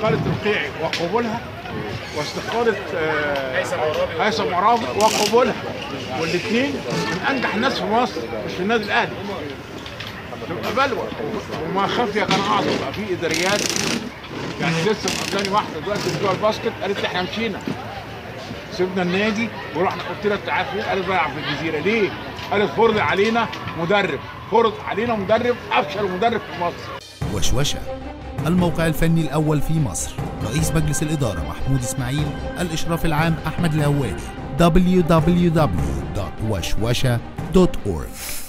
استقالة القيعي وقبولها واستقالة آه، هيثم عرابي وقبولها والاثنين من انجح الناس في مصر مش في النادي الاهلي تبقى بلوى وما خفي كان اعظم بقى في اداريات يعني لسه مقابلاني واحده دلوقتي بتوع الباسكت قالت لي احنا مشينا سيبنا النادي ورحنا قلت لها تعالى فين قالت بلعب في الجزيره ليه؟ قالت فرض علينا مدرب فرض علينا مدرب افشل مدرب في مصر وشوشة الموقع الفني الأول في مصر رئيس مجلس الإدارة محمود إسماعيل الإشراف العام أحمد الهواري www.وشوشة.org